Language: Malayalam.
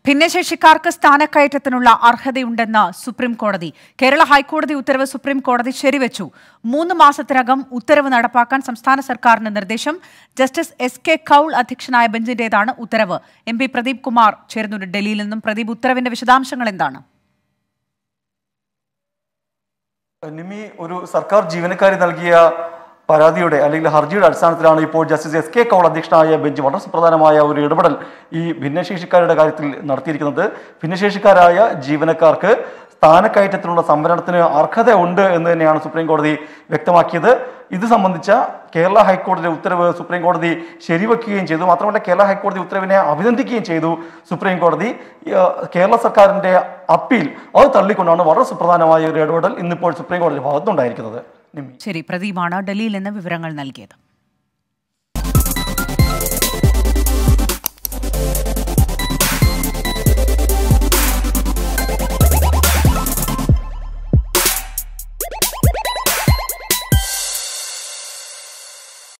ഭിന്നശേഷിക്കാർക്ക് സ്ഥാനക്കയറ്റത്തിനുള്ള അർഹതയുണ്ടെന്ന് സുപ്രീം കോടതി കേരള ഹൈക്കോടതി ഉത്തരവ് സുപ്രീം കോടതി ശരിവച്ചു മൂന്ന് മാസത്തിനകം ഉത്തരവ് നടപ്പാക്കാൻ സംസ്ഥാന സർക്കാരിന് നിർദ്ദേശം ജസ്റ്റിസ് എസ് കെ കൌൾ അധ്യക്ഷനായ ബെഞ്ചിന്റേതാണ് ഉത്തരവ് എം പി പ്രദീപ് കുമാർ ചേരുന്നുണ്ട് ഡൽഹിയിൽ നിന്നും പ്രദീപ് ഉത്തരവിന്റെ വിശദാംശങ്ങൾ എന്താണ് നിമി ഒരു സർക്കാർ ജീവനക്കാരി നൽകിയ പരാതിയുടെ അല്ലെങ്കിൽ ഹർജിയുടെ അടിസ്ഥാനത്തിലാണ് ഇപ്പോൾ ജസ്റ്റിസ് എസ് കെ കൗൾ അധ്യക്ഷനായ ബെഞ്ച് വളരെ സുപ്രധാനമായ ഒരു ഇടപെടൽ ഈ ഭിന്നശേഷിക്കാരുടെ കാര്യത്തിൽ നടത്തിയിരിക്കുന്നത് ഭിന്നശേഷിക്കാരായ ജീവനക്കാർക്ക് സ്ഥാനക്കയറ്റത്തിനുള്ള സംവരണത്തിന് അർഹത ഉണ്ട് എന്ന് തന്നെയാണ് സുപ്രീം കോടതി വ്യക്തമാക്കിയത് ഇത് സംബന്ധിച്ച കേരള ഹൈക്കോടതിയുടെ ഉത്തരവ് സുപ്രീം കോടതി ശരിവെക്കുകയും ചെയ്തു മാത്രമല്ല കേരള ഹൈക്കോടതി ഉത്തരവിനെ അഭിനന്ദിക്കുകയും ചെയ്തു സുപ്രീം കോടതി ആ, കേരള സർക്കാരിന്റെ അപ്പീൽ അത് തള്ളിക്കൊണ്ടാണ് വളരെ സുപ്രധാനമായ ഒരു ഇടപെടൽ ഇന്നിപ്പോൾ സുപ്രീം കോടതി ഭാഗത്തുണ്ടായിരിക്കുന്നത് നിമി ശരി പ്രദീപാണ് ഡൽഹിയിൽ നിന്ന് വിവരങ്ങൾ നൽകിയത്